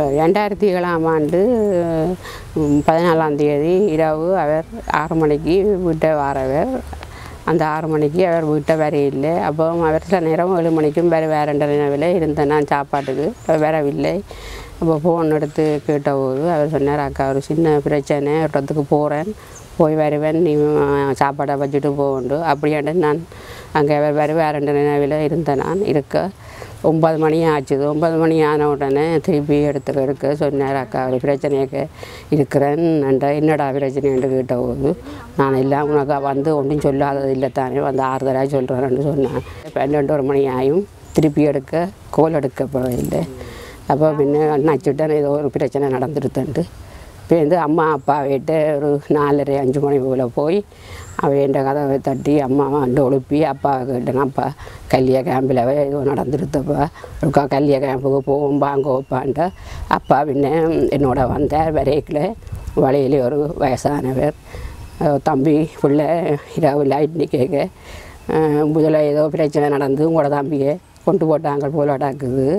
ரெண்டாயிரத்தி ஏழாம் ஆண்டு ம், பதினாலாம் தேதி இரவு அவர் ஆறு மணிக்கு வீட்டை வாரவர் அந்த ஆறு மணிக்கு அவர் வீட்டை வரையில்லை அப்போ அவர் சில நேரம் ஏழு மணிக்கும் வேறு வேற நினைவில் இருந்தேன் நான் சாப்பாட்டுக்கு அவர் வரவில்லை அப்போ ஃபோன் எடுத்து கேட்டபோது அவர் சொன்னார் அக்கா ஒரு சின்ன பிரச்சனை ஒரு இடத்துக்கு போகிறேன் போய் வருவேன் நீ அஹ், சாப்பாடை வச்சுட்டு போகண்டு அப்படியாண்டு நான் அங்கே அவர் வருவார் நினைவில் இருந்தேன் நான் இருக்க ஒன்பது மணி ஆச்சுது ஒன்பது மணி ஆன உடனே திருப்பி எடுத்து எடுக்க சொன்னார் அக்கா ஒரு பிரச்சனைக்கு இருக்கிறேன் என்ற என்னடா பிரச்சனைன்னு கேட்டபோது நான் எல்லாம் உனக்கு வந்து ஒன்றும் சொல்லாதது இல்லை தானே வந்து ஆறுதலாக சொல்கிறேன்னு சொன்னேன் பன்னெண்டு ஒரு மணி ஆயும் திருப்பி எடுக்க கோல் எடுக்க போகவில்லை அப்போ பின்ன நச்சுட்டேன் ஏதோ ஒரு பிரச்சனை நடந்துருத்துன்ட்டு இப்போ வந்து அம்மா அப்பா வீட்டு ஒரு நாலரை அஞ்சு மணி போல் போய் அவன் கதவை தட்டி அம்மா வந்து ஒழுப்பி அப்பாவை கேட்டேன் அப்பா கல்லிய கேம்பில் ஏதோ நடந்துருத்தப்பா ஒருக்கா கல்லிய கேம்புக்கு போவோம் வாங்க வைப்பான்ட்டு அப்பா பின்ன என்னோட வந்தார் வரைக்கில் வழியிலே ஒரு வயசானவர் அஹ் தம்பி பிள்ளை இரவு லைட் கேட்க முதல்ல ஏதோ பிரச்சனை நடந்து உங்களோட தம்பியை கொண்டு போட்டாங்க போல அடாக்குது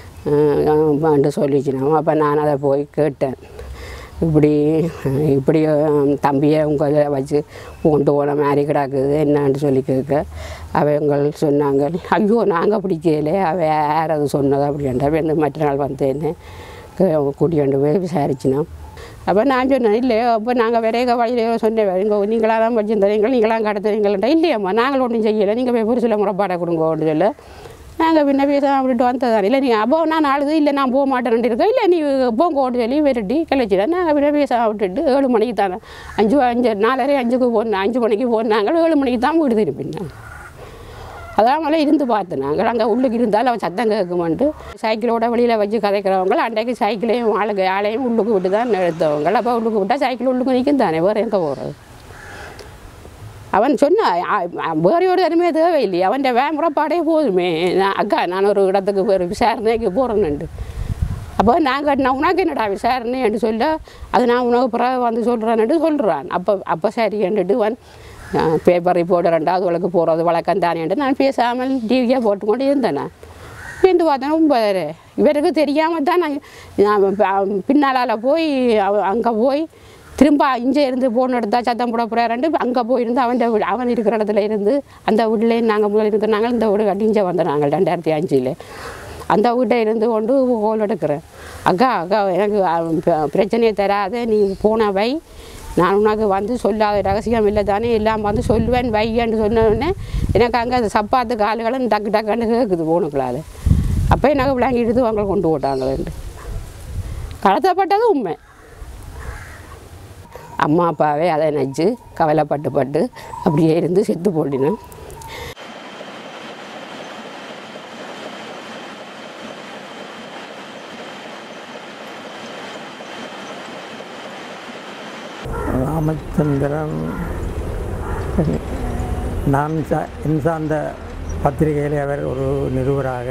வந்து சொல்லிச்சினோம் அப்போ நான் அதை போய் கேட்டேன் இப்படி இப்படி அஹ், தம்பியை உங்களை வச்சு கொண்டு போன மாதிரி கிடக்குது என்னான்னு சொல்லி கேட்க அவங்கள் சொன்னாங்க ஐயோ நாங்கள் பிடிக்கல அவ யார் அது சொன்னது அப்படின்ட்டு அப்ப இந்த மற்ற நாள் வந்தேன்னு கூட்டிகிட்டு போய் விசாரிச்சினோம் அப்போ நான் சொன்னேன் இல்லை அப்போ நாங்கள் விரைக வழியில் சொன்னேன் இங்கே நீங்களாக தான் படிச்சிருந்தீங்க நீங்களாம் கடத்துறீங்களா இல்லையம்மா நாங்கள் ஒன்றும் செய்யலை நீங்கள் போய் புரிசில் முறைப்பாடை கொடுங்க அப்படின்னு சொல்ல நாங்கள் பின்ன பேச அப்படின்ட்டு வந்ததான் இல்லை நீ அப்போ நான் அழுது இல்லை நான் போக மாட்டேன்ட்டு இருக்கேன் இல்லை நீ போங்க ஓட்டு சொல்லி விரட்டி கிளச்சிட நாங்கள் பின்ன பேச விட்டுட்டு ஏழு மணிக்கு தானே அஞ்சு அஞ்சு நாலரை அஞ்சுக்கு போனேன் அஞ்சு மணிக்கு போனாங்க ஏழு மணிக்கு தான் வீடு திருப்பினேன் அதான் மேலே இருந்து பார்த்தேன் நாங்கள் அங்கே உள்ளுக்கு இருந்தாலும் அவன் சத்தம் கேட்குமான்ட்டு சைக்கிளோட வெளியில் வச்சு கதைக்கிறவங்க அன்றைக்கு சைக்கிளையும் ஆளுக்கு ஆளையும் உள்ளுக்கு விட்டு தான் எடுத்தவங்க அப்போ உள்ளுக்கு விட்டால் சைக்கிள் உள்ளுக்கு நிற்கும் தானே வேறு எங்கே போகிறது அவன் சொன்னான் வேறு ஒரு தனிமே தேவையில்லையே அவன் வேமுறைப்பாடே போதுமே நான் அக்கா நான் ஒரு இடத்துக்கு ஒரு விசாரணைக்கு போகிறேன்னுட்டு அப்போ நான் கேட்டேன் உனக்கு என்னடா விசாரணைன்னு சொல்ல அது நான் உனக்கு பிறகு வந்து சொல்கிறேன்னுட்டு சொல்கிறான் அப்போ அப்போ சரின்னுட்டு வன் பேப்பர் ரிப்போர்ட் ரெண்டாவது வழக்கு போகிறது வழக்கம் தானேன்ட்டு நான் பேசாமல் டிவியாக போட்டுக்கொண்டு இருந்தேன் நான் பேருந்து பார்த்தேன் ஒன்பது இவருக்கு தெரியாமல் தான் நான் நான் பின்னாலால் போய் அங்கே போய் திரும்ப இங்கே இருந்து போன் எடுத்தா சத்தம் போட போகிறாருன்ட்டு அங்கே போயிருந்து அவன் வீடு அவன் இருக்கிற இடத்துல இருந்து அந்த வீட்டிலே நாங்கள் முதல்ல இருக்கிற நாங்கள் இந்த வீடு கட்டி இங்கே வந்தோம் நாங்கள் ரெண்டாயிரத்தி அஞ்சில் அந்த வீட்டை இருந்து கொண்டு கோல் எடுக்கிறேன் அக்கா அக்கா எனக்கு அஹ், ப- பிரச்சனையை தராத நீ போன வை நான் உனக்கு வந்து சொல்லாத ரகசியம் இல்லை தானே எல்லாம் வந்து சொல்லுவேன் வையன்னு சொன்ன உடனே எனக்கு அங்கே அந்த சப்பாத்து கால்களும் டக்கு டக்குன்னு கேட்குது போனுக்களால் அப்போ எனக்கு விளங்கி எடுத்து அவங்க கொண்டு போட்டாங்களேன்ட்டு கடத்தப்பட்டது உண்மை அம்மா அப்பாவே அதை நினச்சி கவலைப்பட்டு பட்டு அப்படியே இருந்து செத்து போட்டினேன் ராமச்சந்திரன் நான் சா என் சார்ந்த பத்திரிகையில் அவர் ஒரு நிருபராக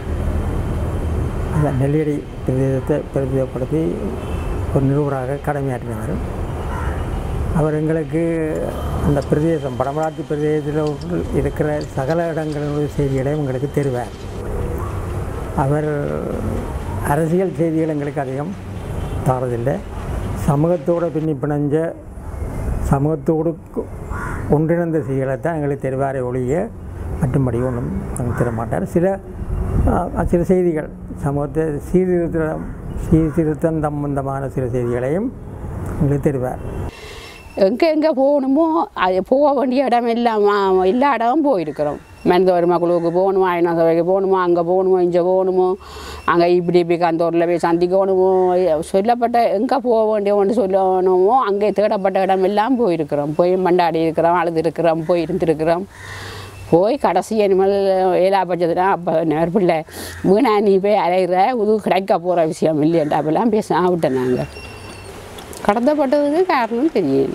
அந்த நெல்லியடி பிரதேசத்தை பிரதிநிதிப்படுத்தி ஒரு நிருபராக கடமையாற்றினார் அவர் எங்களுக்கு அந்த பிரதேசம் படமராட்சி பிரதேசத்தில் இருக்கிற சகல இடங்களுடைய செய்திகளையும் எங்களுக்கு தெரிவார் அவர் அரசியல் செய்திகள் எங்களுக்கு அதிகம் தாரதில்லை சமூகத்தோடு பின்னி பிணைஞ்ச சமூகத்தோடு கு- ஒன்றிணைந்த செய்திகளை தான் எங்களுக்கு தெரிவாரே ஒழிய மற்றும்படி ஒன்றும் எங்களுக்கு தர மாட்டார் சில ஆ, சில செய்திகள் சமூகத்தை சீர்திருத்தம் சீர்திருத்தம் சம்பந்தமான சில செய்திகளையும் எங்களுக்கு தெரிவார் எங்கே எங்கே போகணுமோ அது போக வேண்டிய இடம் எல்லாம் ஆ, எல்லா இடமும் போயிருக்கிறோம் மருத்துவர் மகளுக்கு போகணுமோ ஐநா சபைக்கு போகணுமோ அங்கே போகணுமோ இங்கே போகணுமோ அங்கே இப்படி இப்படி கந்தூரில் போய் சந்திக்கணுமோ சொல்லப்பட்ட எங்கே போக வேண்டிய ஒன்று சொல்லணுமோ அங்கே தேடப்பட்ட இடம் எல்லாம் போயிருக்கிறோம் போய் மண்டாடி இருக்கிறோம் அழுது இருக்கிறோம் போய் இருந்திருக்கிறோம் போய் கடைசி அனிமல் ஏழா பட்சத்துனா அப்போ நேர் பிள்ளை வீணா நீ போய் அலைகிற இது கிடைக்க போகிற விஷயம் இல்லையண்டா அப்பெல்லாம் பேச விட்டேன் நாங்கள் கடத்தப்பட்டதுக்கு காரணம் தெரியல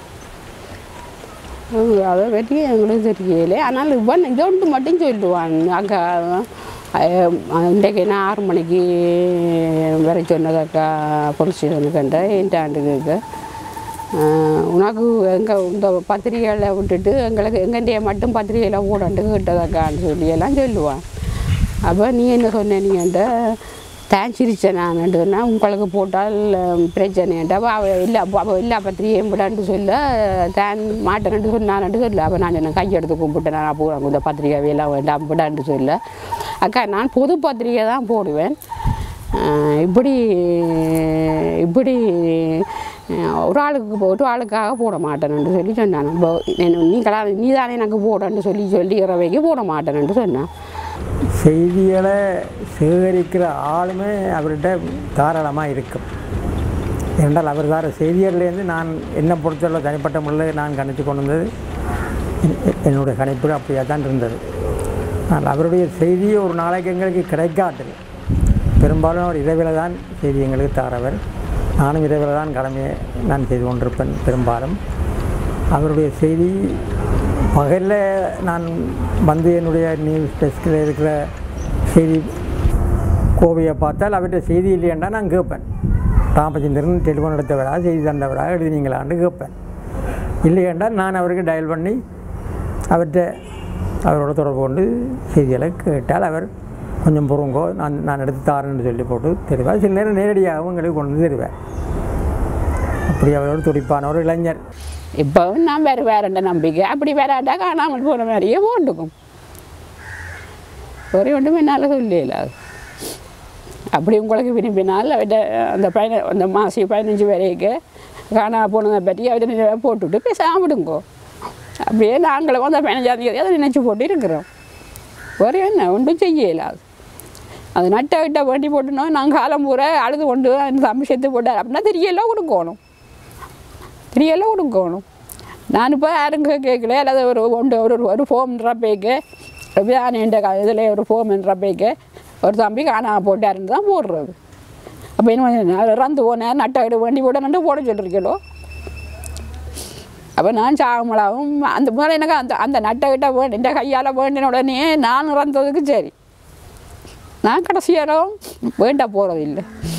உம், அதை பற்றி எங்களுக்கு தெரியல ஆனால் இவன் இதொன்று மட்டும் சொல்லுவான் அக்கா இன்றைக்கு நான் ஆறு மணிக்கு வர சொன்னதக்கா பொலிஸ்டேஷனு கண்ட என்டாண்டுக்கு உனக்கு எங்கள் இந்த பத்திரிகையில் விட்டுட்டு எங்களுக்கு எங்கண்டிய மட்டும் பத்திரிகையில் போடண்டு கேட்டதக்கான்னு சொல்லி எல்லாம் சொல்லுவான் அப்போ நீ என்ன சொன்ன நீ என்கிட்ட தான் சிரிச்சேன் நான் உங்களுக்கு போட்டால் பிரச்சனைன்ட்டு அப்போ அவள் இல்லை அப்போ அவள் இல்லை பத்திரிகையும் விடான்னு சொல்ல தான் மாட்டேன்ட்டு சொன்னான்ட்டு சொல்ல அப்போ நான் என்ன கையெடுத்து கும்பிட்டேன் நான் அப்போ இந்த பத்திரிகை எல்லாம் வேண்டாம் விடான்ட்டு சொல்ல அக்கா நான் பொது பத்திரிகை தான் போடுவேன் அஹ் இப்படி இப்படி அஹ் ஒரு ஆளுக்கு போ- ஒரு ஆளுக்காக போட மாட்டேன்னு சொல்லி சொன்னான் இப்போ என்ன- நீங்களா நீ தானே எனக்கு போடன்னு சொல்லி சொல்லி இறவைக்கு போட மாட்டேன்னு சொன்னான் செய்திகளை சேகரிக்கிற ஆளுமே அவர்கிட்ட தாராளமாக இருக்கும் என்றால் அவர் தார செய்திகள்லேருந்து நான் என்னை பொறுத்தவரை தனிப்பட்ட முறையில் நான் கணித்து கொண்டு வந்தது என்- என்னுடைய கணிப்பு அப்படியே தான் இருந்தது ஆனால் அவருடைய செய்தி ஒரு நாளைக்கு எங்களுக்கு கிடைக்காது பெரும்பாலும் அவர் இரவில் தான் செய்தி எங்களுக்கு தாரவர் நானும் இரவில் தான் கடமையை நான் செய்து கொண்டிருப்பேன் பெரும்பாலும் அவருடைய செய்தி பகலில் நான் வந்து என்னுடைய நியூஸ் டெஸ்கில் இருக்கிற செய்தி கோவையை பார்த்தால் அவர்கிட்ட செய்தி இல்லையென்றா நான் கேட்பேன் ராமச்சந்திரன் டெலிஃபோன் எடுத்தவரா செய்தி தந்தவரா எழுதினீங்களான்னு கேட்பேன் இல்லையென்றால் நான் அவருக்கு டயல் பண்ணி அவர்கிட்ட அவரோட தொடர்பு கொண்டு செய்திகளை கேட்டால் அவர் கொஞ்சம் பொறுங்கோ நான் நான் எடுத்து தாரேன்னு சொல்லி போட்டு தெரிவார் சில நேரம் நேரடியாகவும் எங்களுக்கு கொண்டு வந்து தருவார் அப்படி அவரோட துடிப்பான ஒரு இளைஞர் இப்போவும் நான் வேறு வேறண்ட நம்பிக்கை அப்படி வேறாண்டா காணாமல் போன மாதிரியே போட்டுக்கும் ஒரே ஒன்றுமே என்னால் சொல்லல அது அப்படி உங்களுக்கு விரும்பினால் அவட்ட அந்த பதின அந்த மாசி பதினஞ்சு வரைக்கும் காணா போனதை பற்றி அவட்ட போட்டுவிட்டு போய் சாப்பிடுங்கோ அப்படியே நாங்களும் அந்த பதினஞ்சாம் தேதி அதை நினச்சி போட்டு இருக்கிறோம் ஒரே என்ன ஒன்றும் செய்யல அது அது நட்ட கிட்ட வேண்டி போட்டுனோம் நாங்கள் காலம் பூரா அழுது கொண்டு அந்த தம்பி செத்து போட்டார் அப்படின்னா தெரியலாம் கொடுக்கணும் தெரியலாம் கொடுக்கணும் நான் இப்போ யாருங்க கேட்கல அல்லது ஒரு ஒன்று ஒரு ஒரு ஃபோம்ன்ற பேக்கு விதானின்ற இதில் ஒரு ஃபோம்ன்ற பேக்கு ஒரு தம்பி காணாம போட்டாருன்னு தான் போடுறது அப்போ என்ன இறந்து போனேன் நட்டை இட வேண்டி போட்டேன்னு போட சொல்லிருக்கலோ அப்போ நான் சாகமலாவும் அந்த மாதிரி எனக்கு அந்த அந்த நட்டை கிட்ட வேண்டி இந்த கையால் வேண்டின உடனே நான் இறந்ததுக்கு சரி நான் கடைசியாலும் வேண்ட போகிறது இல்லை